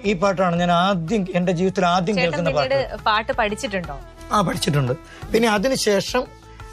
ഈ പാട്ടാണ് ഞാൻ ആദ്യം എന്റെ ജീവിതത്തിൽ ആദ്യം ചേട്ടൻ കേൾക്കുന്ന പാട്ട് പിന്നീട് പാട്ട് പഠിച്ചിട്ടുണ്ടോ ആ പഠിച്ചിട്ടുണ്ട് പിന്നെ അതിനുശേഷം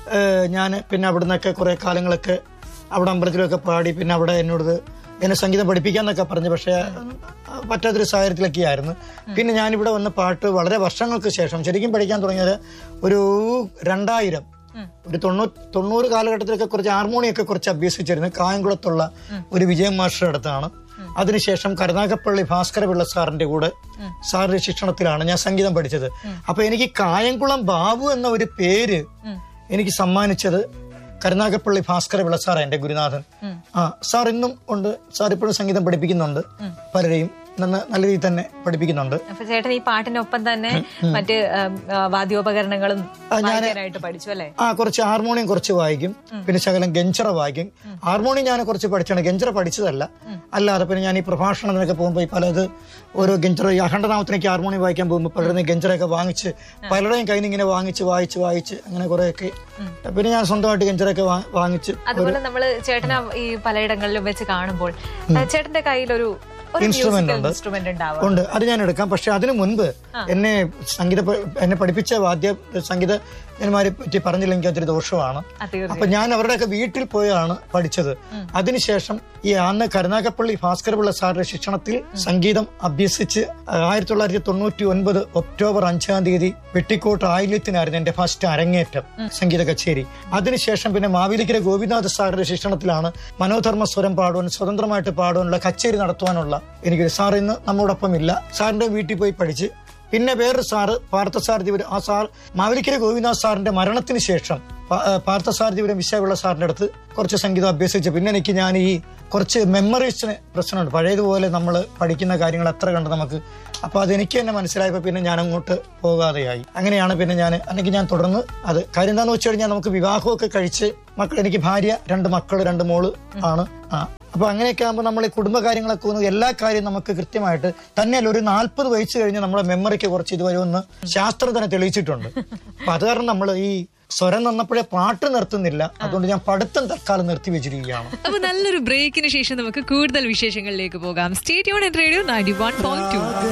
ഞാൻ പിന്നെ അവിടുന്നൊക്കെ കുറെ കാലങ്ങളൊക്കെ അവിടെ അമ്പലത്തിലൊക്കെ പാടി പിന്നെ അവിടെ എന്നോട് എന്നെ സംഗീതം പഠിപ്പിക്കാന്നൊക്കെ പറഞ്ഞു പക്ഷേ ആ, പറ്റാത്തൊരു സാഹചര്യത്തിലൊക്കെ ആയിരുന്നു പിന്നെ ഞാനിവിടെ വന്ന പാട്ട് വളരെ വർഷങ്ങൾക്ക് ശേഷം ശരിക്കും പഠിക്കാൻ തുടങ്ങിയത് ഒരു രണ്ടായിരം ഒരു തൊണ്ണൂറ് തൊണ്ണൂറ് കാലഘട്ടത്തിലൊക്കെ കുറച്ച് ഹാർമോണിയൊക്കെ കുറച്ച് അഭ്യസിച്ചിരുന്നു കായംകുളത്തുള്ള ഒരു വിജയ മാസ്റ്റർ അടുത്താണ് അതിനുശേഷം കരുനാഗപ്പള്ളി ഭാസ്കരപിള്ള സാറിന്റെ കൂടെ സാറിന്റെ ശിക്ഷണത്തിലാണ് ഞാൻ സംഗീതം പഠിച്ചത് അപ്പൊ എനിക്ക് കായംകുളം ബാബു എന്ന ഒരു പേര് എനിക്ക് സമ്മാനിച്ചത് കരുനാഗപ്പള്ളി ഭാസ്കരപിള്ള സാർ എന്റെ ഗുരുനാഥൻ ആ സാർ ഇന്നും ഉണ്ട് സാർ ഇപ്പോഴും സംഗീതം പഠിപ്പിക്കുന്നുണ്ട് പലരെയും നന്ന- നല്ല രീതിയിൽ തന്നെ പഠിപ്പിക്കുന്നുണ്ട് അപ്പൊ ചേട്ടൻ ഈ പാട്ടിനൊപ്പം തന്നെ മറ്റ് ഉം, ആ, വാദ്യോപകരണങ്ങളും വായിക്കാനായിട്ട് പഠിച്ചു അല്ലേ ആ കുറച്ച് ഹാർമോണിയം കുറച്ച് വായിക്കും പിന്നെ ശകലം ഗഞ്ചറ വായിക്കും ഹാർമോണിയം ഞാൻ കുറച്ച് പഠിച്ചാണ് ഗഞ്ചറ പഠിച്ചതല്ല അല്ലാതെ പിന്നെ ഞാൻ ഈ പ്രഭാഷണത്തിനൊക്കെ പോകുമ്പോൾ ഈ പലത് ഓരോ ഗഞ്ചറ ഈ അഖണ്ഡനാമത്തിനൊക്കെ ഹാർമോണിയം വായിക്കാൻ പോകുമ്പോൾ പലരും ഗഞ്ചറൊക്കെ വാങ്ങിച്ച് പലരുടെയും കയ്യിൽ നിന്ന് ഇങ്ങനെ വാങ്ങിച്ച് വായിച്ച് വായിച്ച് അങ്ങനെ കുറെയൊക്കെ പിന്നെ ഞാൻ സ്വന്തമായിട്ട് ഗഞ്ചറൊക്കെ വാ- വാങ്ങിച്ച് അതുപോലെ നമ്മള് ചേട്ടനെ ഈ പലയിടങ്ങളിലും വെച്ച് കാണുമ്പോൾ ആ, ചേട്ടന്റെ കയ്യിൽ ഒരു Instrument ഉണ്ട്. ഇൻസ്ട്രുമെന്റ് ഉണ്ടാവും ഉണ്ട് അത് ഞാൻ എടുക്കാം പക്ഷെ അതിനു മുൻപ് എന്നെ സംഗീത പ- എന്നെ പഠിപ്പിച്ച വാദ്യ സംഗീതന്മാരെ പറ്റി പറഞ്ഞില്ലെങ്കിൽ അതൊരു ദോഷമാണ് അത് തീർച്ചയായും. അപ്പൊ ഞാൻ അവരുടെയൊക്കെ വീട്ടിൽ പോയാണ് പഠിച്ചത് അതിനുശേഷം ഈ അന്ന് കരുനാഗപ്പള്ളി ഭാസ്കരപിള്ള സാറിന്റെ ശിക്ഷണത്തിൽ സംഗീതം അഭ്യസിച്ച് ആയിരത്തി തൊള്ളായിരത്തി തൊണ്ണൂറ്റി ഒൻപത് ഒക്ടോബർ അഞ്ചാം തീയതി വെട്ടിക്കോട്ട് ആയില്യത്തിനായിരുന്നു എന്റെ ഫസ്റ്റ് അരങ്ങേറ്റം സംഗീത കച്ചേരി അതിനുശേഷം പിന്നെ മാവേലിക്കര ഗോപിനാഥ് സാറിന്റെ ശിക്ഷണത്തിലാണ് മനോധർമ്മ സ്വരം പാടുവാൻ സ്വതന്ത്രമായിട്ട് പാടുവാനുള്ള കച്ചേരി നടത്തുവാനുള്ള എനിക്ക് സാർ ഇന്ന് നമ്മോടൊപ്പം ഇല്ല സാറിന്റെ വീട്ടിൽ പോയി പഠിച്ച് പിന്നെ വേറൊരു സാറ് പാർത്ഥസാരഥിപുരം ആ സാർ മാവേലിക്കര ഗോവിന്ദാസ് സാറിന്റെ മരണത്തിന് ശേഷം പ- ആ, പാർത്ഥസാരഥിപുരം വിശ്വപിള്ള സാറിന്റെ അടുത്ത് കുറച്ച് സംഗീതം അഭ്യസിച്ച് പിന്നെ എനിക്ക് ഞാൻ ഈ കുറച്ച് മെമ്മറീസിന് പ്രശ്നമുണ്ട് പഴയതുപോലെ നമ്മൾ പഠിക്കുന്ന കാര്യങ്ങൾ എത്ര കണ്ട് നമുക്ക് അപ്പൊ അത് എനിക്ക് തന്നെ മനസ്സിലായപ്പോ പിന്നെ ഞാൻ അങ്ങോട്ട് പോകാതെയായി അങ്ങനെയാണ് പിന്നെ ഞാൻ അല്ലെങ്കിൽ ഞാൻ തുടർന്ന് അത് കാര്യം എന്താണെന്ന് വെച്ച് കഴിഞ്ഞാൽ നമുക്ക് വിവാഹമൊക്കെ കഴിച്ച് മക്കൾ എനിക്ക് ഭാര്യ രണ്ട് മക്കൾ രണ്ട് മോള് ആണ് ആ അപ്പൊ അങ്ങനെയൊക്കെ ആകുമ്പോൾ നമ്മൾ ഈ കുടുംബകാര്യങ്ങളൊക്കെ ഒന്ന് എല്ലാ കാര്യവും നമുക്ക് കൃത്യമായിട്ട് തന്നെയല്ല ഒരു നാൽപ്പത് വയസ്സ് കഴിഞ്ഞ് നമ്മുടെ മെമ്മറിക്ക് കുറച്ച് ഇത് വരുമെന്ന് ശാസ്ത്രം തന്നെ തെളിയിച്ചിട്ടുണ്ട് അപ്പൊ അത് കാരണം നമ്മൾ ഈ സ്വരം നന്നപ്പോഴേ പാട്ട് നിർത്തുന്നില്ല അതുകൊണ്ട് ഞാൻ പഠിത്തം തൽക്കാലം നിർത്തി വെച്ചിരിക്കുകയാണ് അപ്പൊ നല്ലൊരു ബ്രേക്കിന് ശേഷം നമുക്ക് കൂടുതൽ വിശേഷങ്ങളിലേക്ക് പോകാം സ്റ്റേറ്റ് യൂൺ radio ninety one point to